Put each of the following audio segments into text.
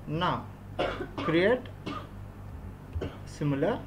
నా create similar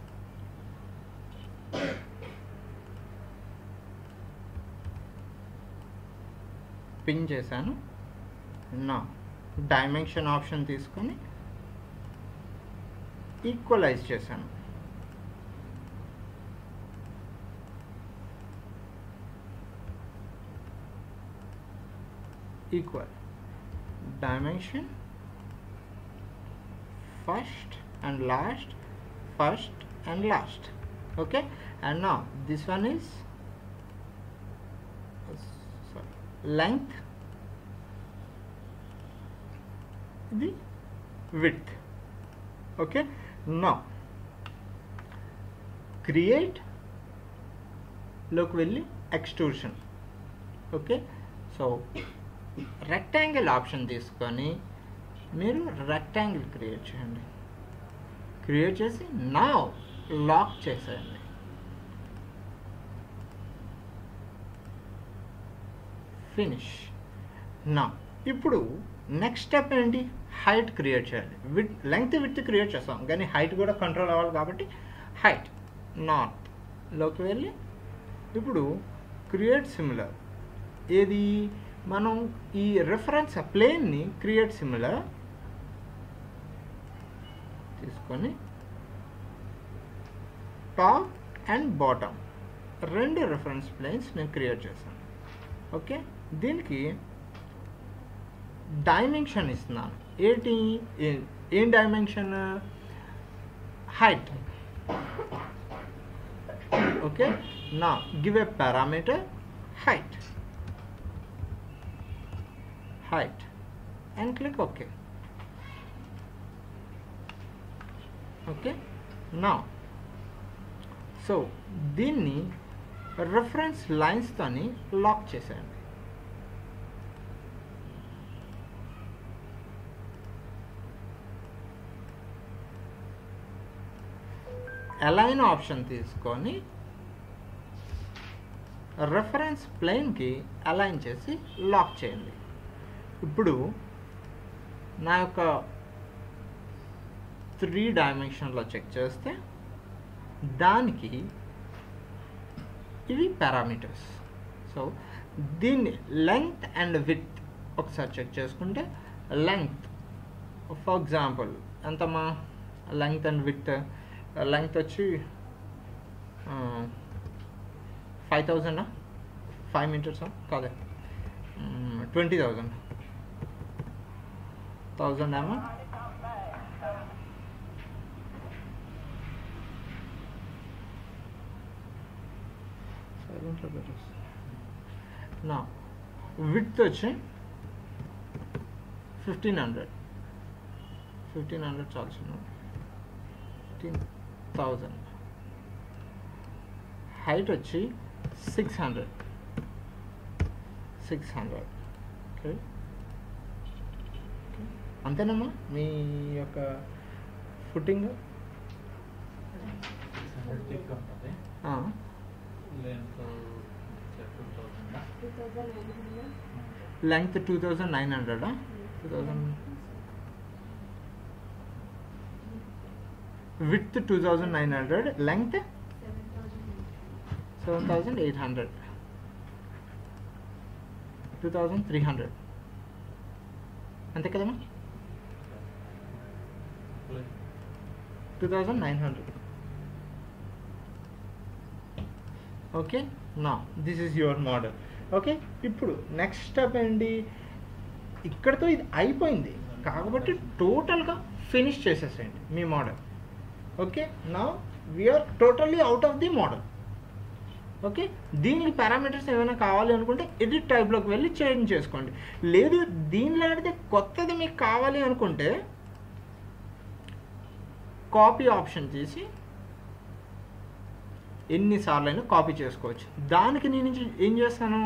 pin చేశాను నా డైమెన్షన్ ఆప్షన్ తీసుకొని ఈక్వలైజ్ చేశాను equal dimension first and last first and last okay and now this one is uh, sorry length the width okay now create look వెళ్ళి extrusion okay so rectangle option తీసుకొని మీరు rectangle create చేయండి create చేసి నా lock చేసేయండి finish నా ఇప్పుడు next step ఏంటి హైట్ క్రియేట్ చేయాలి విత్ లెంగ్త్ విత్ క్రియేట్ చేస్తాం కానీ హైట్ కూడా కంట్రోల్ అవ్వాలి కాబట్టి హైట్ నార్త్ లోకి వెళ్ళి ఇప్పుడు క్రియేట్ సిమిలర్ ఏది మనం ఈ రెఫరెన్స్ ప్లేన్ని క్రియేట్ సిమిలర్ తీసుకొని టాప్ అండ్ బాటమ్ రెండు రెఫరెన్స్ ప్లేన్స్ నేను క్రియేట్ చేశాను ఓకే దీనికి డైమెన్షన్ ఇస్తున్నాను ఏంటి ఏ- ఏం డైమెన్షన్ హైట్ ఓకే నా give a parameter height height and click OK. Okay. Now, సో దీన్ని రెఫరెన్స్ లైన్స్తోని లాక్ చేసేయండి అలైన్ ఆప్షన్ తీసుకొని రెఫరెన్స్ ప్లేన్కి అలైన్ చేసి లాక్ చేయండి ఇప్పుడు నా యొక్క త్రీ డైమెన్షన్లో చెక్ చేస్తే దానికి ఇవి పారామీటర్స్ సో దీన్ని లెంగ్త్ అండ్ విత్ ఒకసారి చెక్ చేసుకుంటే లెంగ్త్ ఫర్ ఎగ్జాంపుల్ ఎంతమ్మా లెంగ్త్ అండ్ విత్ లెంగ్త్ వచ్చి ఫైవ్ థౌజండా ఫైవ్ మీటర్సా కాదే ట్వంటీ థౌజండ్ థౌజండ్ ఏమో సైలెంట్లో పెట్టేసి నా విత్ వచ్చి ఫిఫ్టీన్ హండ్రెడ్ ఫిఫ్టీన్ హండ్రెడ్ చాలా చిన్న ఫిఫ్టీన్ థౌజండ్ హైట్ వచ్చి six hundred six hundred okay అంతేనమ్మా మీ యొక్క ఫుటింగ్ థిక్ ఉంటుంది length two thousand length two thousand nine హండ్రెడా two thousand width two thousand nine hundred length seven thousand eight hundred two thousand three hundred అంతే కదమ్మా two thousand nine hundred okay నా this is your model okay ఇప్పుడు next step ఏంటి ఇక్కడతో ఇది అయిపోయింది కాబట్టి టోటల్గా ఫినిష్ చేసేసేయండి మీ మోడల్ ఓకే నా we're totally out of the model okay దీనికి పారామీటర్స్ ఏమైనా కావాలి అనుకుంటే ఎడిట్ టైప్లోకి వెళ్ళి చేంజ్ చేసుకోండి లేదు దీనిలో ఆడితే కొత్తది మీకు కావాలి అనుకుంటే కాపీ ఆప్షన్ తీసి ఎన్నిసార్లు అయినా కాపీ చేసుకోవచ్చు దానికి నేను ఏం చేస్తాను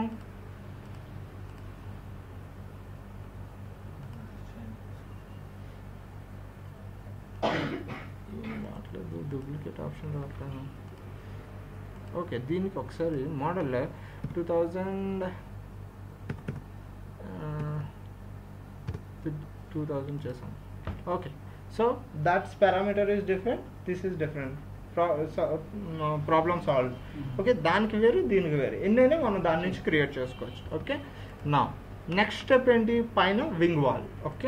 రావట్లేదు డూప్లికేట్ ఆప్షన్ రావట్లేదు ఓకే దీనికి ఒకసారి model two thousand two thousand చేసాం okay so that's parameter is different this is different Pro- so, uh, problem solved okay దానికి వేరు దీనికి వేరు ఎన్నైనా మనం దాని నుంచి క్రియేట్ చేసుకోవచ్చు ఓకే నా నెక్స్ట్ స్టెప్ ఏంటి పైన వింగ్ వాల్ ఓకే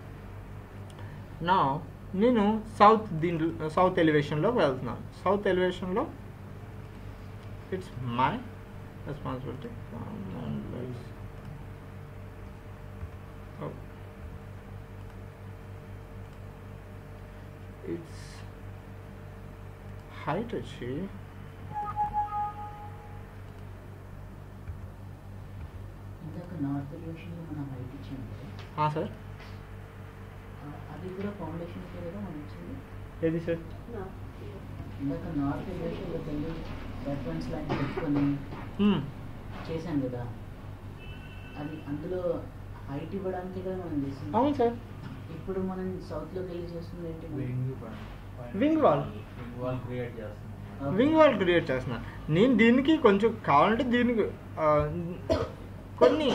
నా నేను సౌత్ దీంట్లో సౌత్ ఎలివేషన్లో వెళ్తున్నాను సౌత్ ఎలివేషన్లో it's my responsibility it's height వచ్చి ఇందాక నార్త్ ఎలివేషన్లో మనం హైట్ ఇచ్చాం కదా సార్ ఆ- అది కూడా ఫౌండేషన్కే కదా మనం ఇచ్చింది ఏది సార్ ఇందాక నార్త్ ఎలివేషన్లో వెళ్ళి రెఫరెన్స్ లైన్ పెట్టుకొని చేశాం కదా అది అందులో హైట్ ఇవ్వడానికి కదా మనం చేసింది అవును సార్ ఇప్పుడు మనం సౌత్లోకి వెళ్ళి చేస్తుంది ఏంటి మనం? Wing Wing wall. Wing wall create చేస్తున్నాం వింగ్ వాల్ క్రియేట్ చేస్తున్నా నేను దీనికి కొంచెం కావాలంటే దీనికి ఆ, కొన్ని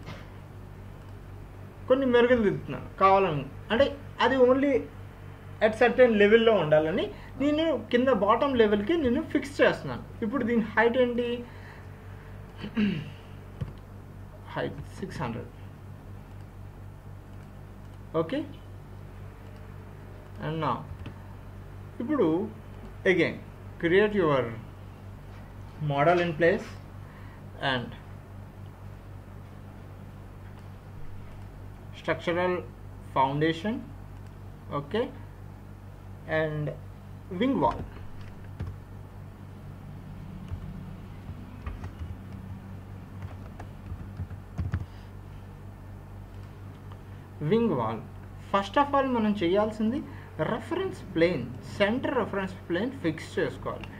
కొన్ని మెరుగులు దిద్దుతున్నాను కావాలని అంటే అది ఓన్లీ అట్ సర్టెన్ లెవెల్లో ఉండాలని నేను కింద బాటమ్ లెవెల్కి నేను ఫిక్స్ చేస్తున్నాను ఇప్పుడు దీని హైట్ ఏంటి height six hundred okay and నా ఇప్పుడు again create your model in place and structural foundation okay and wing wall wing wall first of all మనం చేయాల్సింది reference plane center reference plane fix చేసుకోవాలి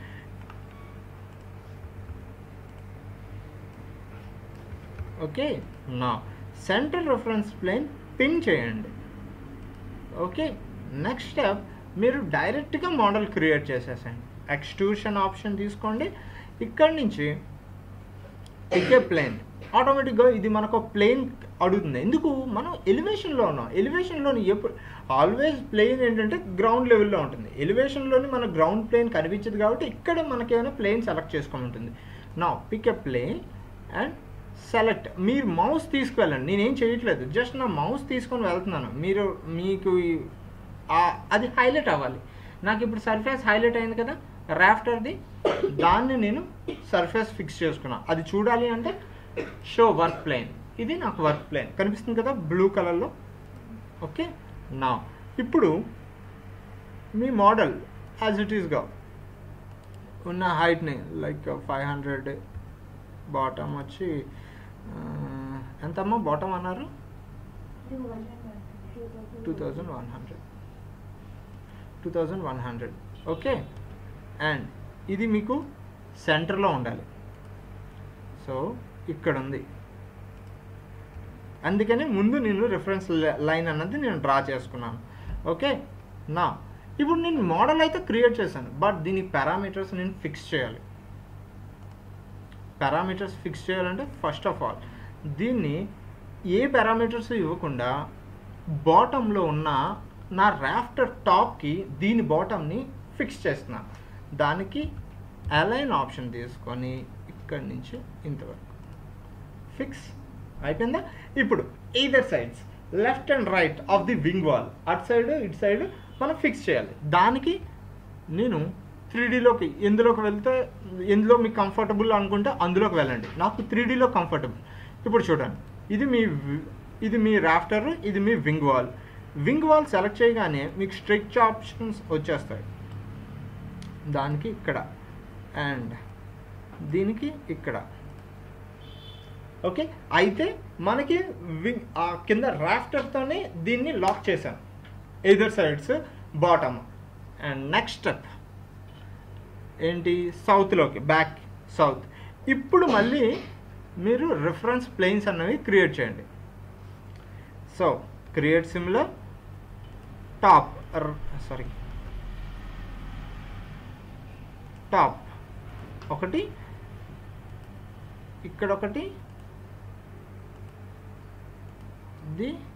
okay నా center reference plane pin చేయండి okay next step మీరు డైరెక్ట్గా model create చేసేసండి extrusion option తీసుకోండి ఇక్కడి నుంచి పికే ప్లేన్ ఆటోమేటిక్గా ఇది మనకు ప్లేన్ అడుగుతుంది ఎందుకు మనం ఎలివేషన్లో ఉన్నాం ఎలివేషన్లోని ఎప్పుడు ఆల్వేస్ ప్లేన్ ఏంటంటే గ్రౌండ్ లెవెల్లో ఉంటుంది ఎలివేషన్లోని మన గ్రౌండ్ ప్లేన్ కనిపించదు కాబట్టి ఇక్కడ మనకేమైనా ప్లేన్ సెలెక్ట్ చేసుకోని ఉంటుంది నా pick a plane and select మీరు మౌస్ తీసుకువెళ్ళండి నేనేం చేయట్లేదు జస్ట్ నా మౌస్ తీసుకొని వెళ్తున్నాను మీరు మీకు ఈ- ఆ- అది హైలైట్ అవ్వాలి నాకు ఇప్పుడు సర్ఫేస్ హైలైట్ అయింది కదా రాఫ్టర్ది దాన్ని నేను సర్ఫేస్ ఫిక్స్ చేసుకున్నా అది చూడాలి అంటే షో వర్క్ ప్లేన్ ఇది నాకు వర్క్ ప్లేన్ కనిపిస్తుంది కదా బ్లూ కలర్లో ఓకే నా ఇప్పుడు మీ మోడల్ యాజ్ ఇట్ ఈస్గా ఉన్న హైట్ని లైక్ ఫైవ్ హండ్రెడ్ బాటమ్ వచ్చి ఆ, ఎంతమ్మా బాటమ్ అన్నారు two thousand one hundred two thousand one hundred okay and ఇది మీకు సెంటర్లో ఉండాలి సో ఇక్కడ ఉంది అందుకని ముందు నేను రిఫరెన్స్ లైన్ అన్నది నేను డ్రా చేసుకున్నాను ఓకే నా ఇప్పుడు నేను మోడల్ అయితే క్రియేట్ చేశాను బట్ దీని పారామీటర్స్ నేను ఫిక్స్ చేయాలి పారామీటర్స్ ఫిక్స్ చేయాలంటే ఫస్ట్ ఆఫ్ ఆల్ దీన్ని ఏ పారామీటర్స్ ఇవ్వకుండా బాటంలో ఉన్న నా రాఫ్టర్ టాప్కి దీని బాటమ్ని ఫిక్స్ చేస్తున్నాను దానికి అలైన్ ఆప్షన్ తీసుకొని ఇక్కడి నుంచి ఇంతవరకు ఫిక్స్ అయిపోయిందా ఇప్పుడు either sides left and right of the wing wall అటు సైడ్ ఇటు సైడ్ మనం ఫిక్స్ చేయాలి దానికి నేను త్రీ డీలోకి ఎందులోకి వెళ్తే ఎందులో మీకు కంఫర్టబుల్ అనుకుంటే అందులోకి వెళ్ళండి నాకు త్రీ డీలో కంఫర్టబుల్ ఇప్పుడు చూడండి ఇది మీ వి- ఇది మీ రాఫ్టర్ ఇది మీ wing wall wing wall select చేయగానే మీకు స్ట్రెచ్ ఆప్షన్స్ వచ్చేస్తాయి దానికి ఇక్కడ అండ్ దీనికి ఇక్కడ ఓకే అయితే మనకి వింగ్ ఆ కింద రాఫ్టర్తోనే దీన్ని లాక్ చేశాం either sides bottom and next step ఏంటి సౌత్లోకి బ్యాక్ సౌత్ ఇప్పుడు మళ్ళీ మీరు రిఫరెన్స్ ప్లేన్స్ అన్నవి క్రియేట్ చేయండి so create similar top sorry top ఒకటి ఇక్కడ ఒకటి ది